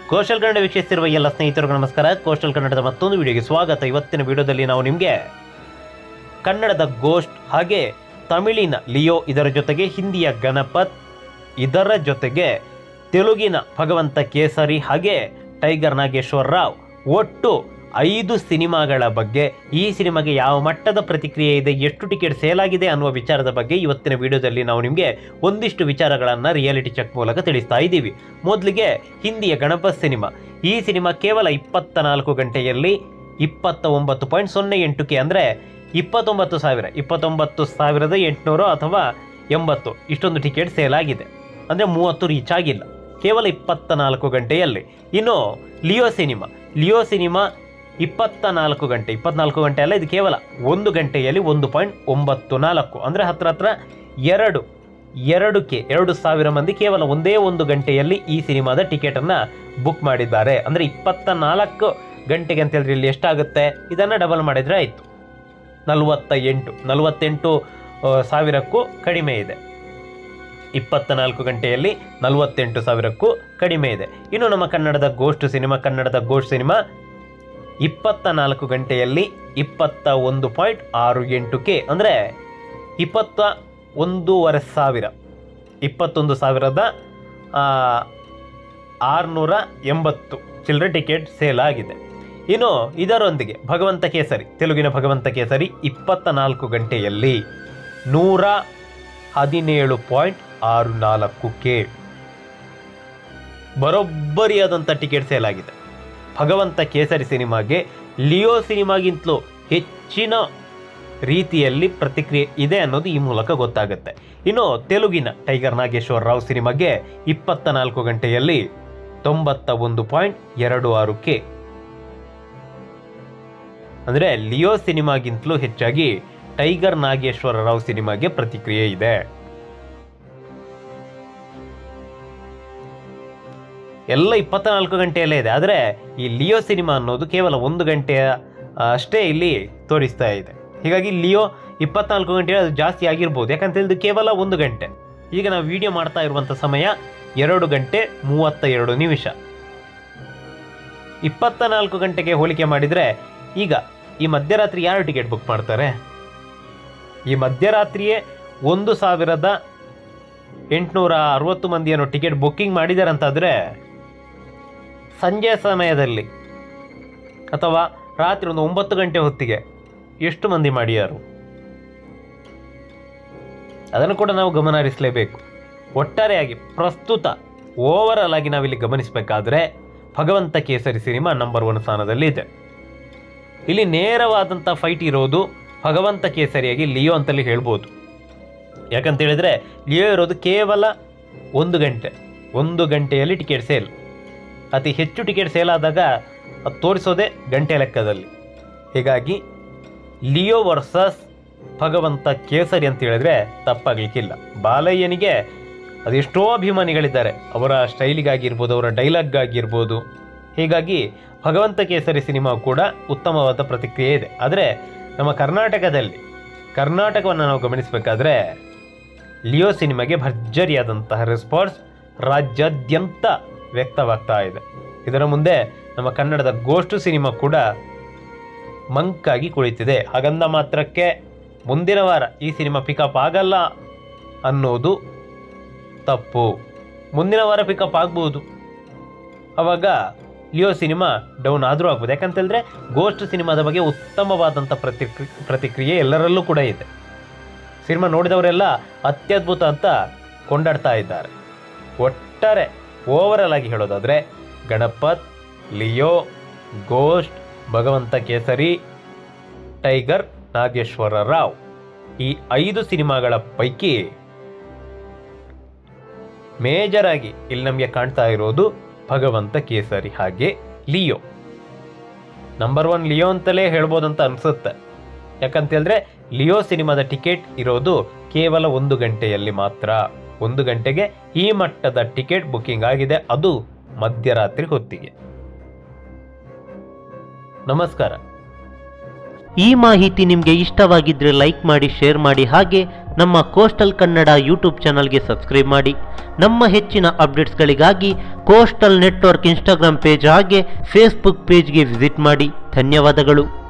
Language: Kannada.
ಕೋಸ್ಟಲ್ ಕನ್ನಡ ವೀಕ್ಷಿಸ್ತಿರುವ ಎಲ್ಲ ಸ್ನೇಹಿತರಿಗೂ ನಮಸ್ಕಾರ ಕೋಸ್ಟಲ್ ಕನ್ನಡದ ಮತ್ತೊಂದು ವಿಡಿಯೋಗೆ ಸ್ವಾಗತ ಇವತ್ತಿನ ವಿಡಿಯೋದಲ್ಲಿ ನಾವು ನಿಮಗೆ ಕನ್ನಡದ ಗೋಸ್ಟ್ ಹಾಗೆ ತಮಿಳಿನ ಲಿಯೋ ಇದರ ಜೊತೆಗೆ ಹಿಂದಿಯ ಗಣಪತ್ ಇದರ ಜೊತೆಗೆ ತೆಲುಗಿನ ಭಗವಂತ ಕೇಸರಿ ಹಾಗೆ ಟೈಗರ್ ನಾಗೇಶ್ವರ ರಾವ್ ಒಟ್ಟು ಐದು ಸಿನಿಮಾಗಳ ಬಗ್ಗೆ ಈ ಸಿನಿಮಾಗೆ ಯಾವ ಮಟ್ಟದ ಪ್ರತಿಕ್ರಿಯೆ ಇದೆ ಎಷ್ಟು ಟಿಕೆಟ್ ಸೇಲ್ ಆಗಿದೆ ಅನ್ನುವ ವಿಚಾರದ ಬಗ್ಗೆ ಇವತ್ತಿನ ವಿಡಿಯೋದಲ್ಲಿ ನಾವು ನಿಮಗೆ ಒಂದಿಷ್ಟು ವಿಚಾರಗಳನ್ನು ರಿಯಾಲಿಟಿ ಚೆಕ್ ಮೂಲಕ ತಿಳಿಸ್ತಾ ಇದ್ದೀವಿ ಮೊದಲಿಗೆ ಹಿಂದಿಯ ಗಣಪತ್ ಸಿನಿಮಾ ಈ ಸಿನಿಮಾ ಕೇವಲ ಇಪ್ಪತ್ತ ನಾಲ್ಕು ಗಂಟೆಯಲ್ಲಿ ಇಪ್ಪತ್ತ ಒಂಬತ್ತು ಪಾಯಿಂಟ್ ಸೊನ್ನೆ ಎಂಟು ಕೆ ಅಂದರೆ ಇಪ್ಪತ್ತೊಂಬತ್ತು ಸಾವಿರ ಇಪ್ಪತ್ತೊಂಬತ್ತು ಸಾವಿರದ ಎಂಟುನೂರು ಅಥವಾ ಎಂಬತ್ತು ಇಷ್ಟೊಂದು ಟಿಕೆಟ್ ಸೇಲ್ ಆಗಿದೆ ಅಂದರೆ ಮೂವತ್ತು ರೀಚ್ ಆಗಿಲ್ಲ ಕೇವಲ ಇಪ್ಪತ್ತ ನಾಲ್ಕು ಗಂಟೆಯಲ್ಲಿ ಇನ್ನು ಲಿಯೋ ಸಿನಿಮಾ ಲಿಯೋ ಸಿನಿಮಾ ಇಪ್ಪತ್ತ ನಾಲ್ಕು ಗಂಟೆ ಇಪ್ಪತ್ನಾಲ್ಕು ಗಂಟೆ ಅಲ್ಲ ಇದು ಕೇವಲ ಒಂದು ಗಂಟೆಯಲ್ಲಿ ಒಂದು ಪಾಯಿಂಟ್ ಒಂಬತ್ತು ನಾಲ್ಕು ಅಂದರೆ ಹತ್ರ ಹತ್ರ ಎರಡು ಎರಡು ಕೆ ಎರಡು ಸಾವಿರ ಮಂದಿ ಕೇವಲ ಒಂದೇ ಒಂದು ಗಂಟೆಯಲ್ಲಿ ಈ ಸಿನಿಮಾದ ಟಿಕೆಟನ್ನು ಬುಕ್ ಮಾಡಿದ್ದಾರೆ ಅಂದರೆ ಇಪ್ಪತ್ತ ನಾಲ್ಕು ಗಂಟೆಗೆ ಅಂತ ಹೇಳಿದ್ರೆ ಇಲ್ಲಿ ಎಷ್ಟಾಗುತ್ತೆ ಇದನ್ನು ಡಬಲ್ ಮಾಡಿದರೆ ಆಯಿತು ನಲವತ್ತ ಎಂಟು ನಲವತ್ತೆಂಟು ಆ, ಸಾವಿರಕ್ಕೂ ಕಡಿಮೆ ಇದೆ ಇಪ್ಪತ್ತ ನಾಲ್ಕು ಗಂಟೆಯಲ್ಲಿ ನಲವತ್ತೆಂಟು ಸಾವಿರಕ್ಕೂ ಕಡಿಮೆ ಇದೆ ಇನ್ನು ನಮ್ಮ ಕನ್ನಡದ ಗೋಸ್ಟ್ ಸಿನಿಮಾ ಕನ್ನಡದ ಗೋಸ್ಟ್ ಸಿನಿಮಾ ಇಪ್ಪತ್ತ ನಾಲ್ಕು ಗಂಟೆಯಲ್ಲಿ ಇಪ್ಪತ್ತ ಒಂದು ಪಾಯಿಂಟ್ ಆರು ಎಂಟು ಕೆ ಅಂದರೆ ಇಪ್ಪತ್ತ ಒಂದೂವರೆ ಸಾವಿರ ಇಪ್ಪತ್ತೊಂದು ಸಾವಿರದ ಆ, ಆರುನೂರ ಎಂಬತ್ತು ಚಿಲ್ಲರೆ ಟಿಕೆಟ್ ಸೇಲ್ ಆಗಿದೆ ಇನ್ನು ಇದರೊಂದಿಗೆ ಭಗವಂತ ಕೇಸರಿ ತೆಲುಗಿನ ಭಗವಂತ ಕೇಸರಿ ಇಪ್ಪತ್ತ ನಾಲ್ಕು ಗಂಟೆಯಲ್ಲಿ ನೂರ ಹದಿನೇಳು ಪಾಯಿಂಟ್ ಆರು ನಾಲ್ಕು ಕೆ ಬರೋಬ್ಬರಿಯಾದಂಥ ಟಿಕೆಟ್ ಸೇಲ್ ಆಗಿದೆ ಭಗವಂತ ಕೇಸರಿ ಸಿನಿಮಾಗೆ ಲಿಯೋ ಸಿನಿಮಾಗಿಂತಲೂ ಹೆಚ್ಚಿನ ರೀತಿಯಲ್ಲಿ ಪ್ರತಿಕ್ರಿಯೆ ಇದೆ ಅನ್ನೋದು ಈ ಮೂಲಕ ಗೊತ್ತಾಗುತ್ತೆ ಇನ್ನು ತೆಲುಗಿನ ಟೈಗರ್ ನಾಗೇಶ್ವರ ರಾವ್ ಸಿನಿಮಾಗೆ ಇಪ್ಪತ್ತ ನಾಲ್ಕು ಗಂಟೆಯಲ್ಲಿ ತೊಂಬತ್ತ ಒಂದು ಪಾಯಿಂಟ್ ಎರಡು ಆರು ಕೆ ಅಂದರೆ ಲಿಯೋ ಸಿನಿಮಾಗಿಂತಲೂ ಹೆಚ್ಚಾಗಿ ಟೈಗರ್ ನಾಗೇಶ್ವರ ರಾವ್ ಸಿನಿಮಾಗೆ ಪ್ರತಿಕ್ರಿಯೆ ಇದೆ ಎಲ್ಲ ಇಪ್ಪತ್ನಾಲ್ಕು ಗಂಟೆಯಲ್ಲೇ ಇದೆ ಆದರೆ ಈ ಲಿಯೋ ಸಿನಿಮಾ ಅನ್ನೋದು ಕೇವಲ ಒಂದು ಗಂಟೆಯ ಆ, ಅಷ್ಟೇ ಇಲ್ಲಿ ತೋರಿಸ್ತಾ ಇದೆ ಹೀಗಾಗಿ ಲಿಯೋ ಇಪ್ಪತ್ನಾಲ್ಕು ಗಂಟೆ ಅದು ಜಾಸ್ತಿ ಆಗಿರ್ಬೋದು ಯಾಕಂತ ಹೇಳಿದ್ರೆ ಕೇವಲ ಒಂದು ಗಂಟೆ ಈಗ ನಾವು ವಿಡಿಯೋ ಮಾಡ್ತಾ ಇರುವಂಥ ಸಮಯ ಎರಡು ಗಂಟೆ ಮೂವತ್ತ ಎರಡು ನಿಮಿಷ ಇಪ್ಪತ್ತ ನಾಲ್ಕು ಗಂಟೆಗೆ ಹೋಲಿಕೆ ಮಾಡಿದರೆ ಈಗ ಈ ಮಧ್ಯರಾತ್ರಿ ಯಾರು ಟಿಕೆಟ್ ಬುಕ್ ಮಾಡ್ತಾರೆ ಈ ಮಧ್ಯರಾತ್ರಿಯೇ ಒಂದು ಸಾವಿರದ ಎಂಟುನೂರ ಅರವತ್ತು ಮಂದಿಯನ್ನು ಟಿಕೆಟ್ ಬುಕ್ಕಿಂಗ್ ಮಾಡಿದ್ದಾರೆ ಅಂತಾದರೆ ಸಂಜೆ ಸಮಯದಲ್ಲಿ ಅಥವಾ ರಾತ್ರಿ ಒಂದು ಒಂಬತ್ತು ಗಂಟೆ ಹೊತ್ತಿಗೆ ಎಷ್ಟು ಮಂದಿ ಮಾಡಿಯಾರು ಅದನ್ನು ಕೂಡ ನಾವು ಗಮನ ಹರಿಸಲೇಬೇಕು ಒಟ್ಟಾರೆಯಾಗಿ ಪ್ರಸ್ತುತ ಓವರಾಲ್ ಆಗಿ ನಾವಿಲ್ಲಿ ಗಮನಿಸಬೇಕಾದ್ರೆ ಭಗವಂತ ಕೇಸರಿ ಸಿನಿಮಾ ನಂಬರ್ ಒನ್ ಸ್ಥಾನದಲ್ಲಿ ಇದೆ ಇಲ್ಲಿ ನೇರವಾದಂಥ ಫೈಟ್ ಇರೋದು ಭಗವಂತ ಕೇಸರಿಯಾಗಿ ಲಿಯೋ ಅಂತಲೇ ಹೇಳ್ಬೋದು ಯಾಕಂತ ಹೇಳಿದ್ರೆ ಲಿಯೋ ಇರೋದು ಕೇವಲ ಒಂದು ಗಂಟೆ ಒಂದು ಗಂಟೆಯಲ್ಲಿ ಟಿಕೆಟ್ ಸೇಲ್ ಅತಿ ಹೆಚ್ಚು ಟಿಕೆಟ್ ಸೇಲ್ ಆದಾಗ ಅದು ತೋರಿಸೋದೇ ಗಂಟೆ ಲೆಕ್ಕದಲ್ಲಿ ಹೀಗಾಗಿ ಲಿಯೋ ವರ್ಸಸ್ ಭಗವಂತ ಕೇಸರಿ ಅಂತ ಹೇಳಿದ್ರೆ ತಪ್ಪಾಗಲಿಕ್ಕಿಲ್ಲ ಬಾಲಯ್ಯನಿಗೆ ಅದೆಷ್ಟೋ ಅಭಿಮಾನಿಗಳಿದ್ದಾರೆ ಅವರ ಸ್ಟೈಲಿಗಾಗಿರ್ಬೋದು ಅವರ ಡೈಲಾಗ್ಗಾಗಿರ್ಬೋದು ಹೀಗಾಗಿ ಭಗವಂತ ಕೇಸರಿ ಸಿನಿಮಾ ಕೂಡ ಉತ್ತಮವಾದ ಪ್ರತಿಕ್ರಿಯೆ ಇದೆ ಆದರೆ ನಮ್ಮ ಕರ್ನಾಟಕದಲ್ಲಿ ಕರ್ನಾಟಕವನ್ನು ನಾವು ಗಮನಿಸಬೇಕಾದ್ರೆ ಲಿಯೋ ಸಿನಿಮಾಗೆ ಭರ್ಜರಿಯಾದಂತಹ ರೆಸ್ಪಾನ್ಸ್ ರಾಜ್ಯಾದ್ಯಂತ ವ್ಯಕ್ತವಾಗ್ತಾ ಇದೆ ಇದರ ಮುಂದೆ ನಮ್ಮ ಕನ್ನಡದ ಗೋಷ್ಟು ಸಿನಿಮಾ ಕೂಡ ಮಂಕಾಗಿ ಕುಳಿತಿದೆ ಹಾಗಂದ ಮಾತ್ರಕ್ಕೆ ಮುಂದಿನ ವಾರ ಈ ಸಿನಿಮಾ ಪಿಕಪ್ ಆಗಲ್ಲ ಅನ್ನೋದು ತಪ್ಪು ಮುಂದಿನ ವಾರ ಪಿಕಪ್ ಆಗ್ಬೋದು ಅವಾಗ ಲಿಯೋ ಸಿನಿಮಾ ಡೌನ್ ಆದರೂ ಆಗ್ಬೋದು ಯಾಕಂತ ಹೇಳಿದ್ರೆ ಗೋಸ್ಟ್ ಸಿನಿಮಾದ ಬಗ್ಗೆ ಉತ್ತಮವಾದಂಥ ಪ್ರತಿಕ್ರಿ ಪ್ರತಿಕ್ರಿಯೆ ಎಲ್ಲರಲ್ಲೂ ಕೂಡ ಇದೆ ಸಿನಿಮಾ ನೋಡಿದವರೆಲ್ಲ ಅತ್ಯದ್ಭುತ ಅಂತ ಕೊಂಡಾಡ್ತಾ ಇದ್ದಾರೆ ಒಟ್ಟಾರೆ ಓವರಲ್ ಆಗಿ ಹೇಳೋದಾದರೆ ಗಣಪತ್ ಲಿಯೋ ಗೋಸ್ಟ್ ಭಗವಂತ ಕೇಸರಿ ಟೈಗರ್ ನಾಗೇಶ್ವರ ರಾವ್ ಈ ಐದು ಸಿನಿಮಾಗಳ ಪೈಕಿ ಮೇಜರ್ ಆಗಿ ಇಲ್ಲಿ ನಮಗೆ ಕಾಣ್ತಾ ಇರೋದು ಭಗವಂತ ಕೇಸರಿ ಹಾಗೆ ಲಿಯೋ ನಂಬರ್ ಒನ್ ಲಿಯೋ ಅಂತಲೇ ಹೇಳ್ಬೋದಂತ ಅನಿಸುತ್ತೆ ಯಾಕಂತ ಹೇಳಿದ್ರೆ ಲಿಯೋ ಸಿನಿಮಾದ ಟಿಕೆಟ್ ಇರೋದು ಕೇವಲ ಒಂದು ಗಂಟೆಯಲ್ಲಿ ಮಾತ್ರ ಒಂದು ಗಂಟೆಗೆ ಈ ಮಟ್ಟದ ಟಿಕೆಟ್ ಬುಕ್ಕಿಂಗ್ ಆಗಿದೆ ಅದು ಮಧ್ಯರಾತ್ರಿ ಹೊತ್ತಿಗೆ ನಮಸ್ಕಾರ ಈ ಮಾಹಿತಿ ನಿಮಗೆ ಇಷ್ಟವಾಗಿದ್ದರೆ ಲೈಕ್ ಮಾಡಿ ಶೇರ್ ಮಾಡಿ ಹಾಗೆ ನಮ್ಮ ಕೋಸ್ಟಲ್ ಕನ್ನಡ ಯೂಟ್ಯೂಬ್ ಚಾನಲ್ಗೆ ಸಬ್ಸ್ಕ್ರೈಬ್ ಮಾಡಿ ನಮ್ಮ ಹೆಚ್ಚಿನ ಅಪ್ಡೇಟ್ಸ್ಗಳಿಗಾಗಿ ಕೋಸ್ಟಲ್ ನೆಟ್ವರ್ಕ್ ಇನ್ಸ್ಟಾಗ್ರಾಮ್ ಪೇಜ್ ಹಾಗೆ ಫೇಸ್ಬುಕ್ ಪೇಜ್ಗೆ ವಿಸಿಟ್ ಮಾಡಿ ಧನ್ಯವಾದಗಳು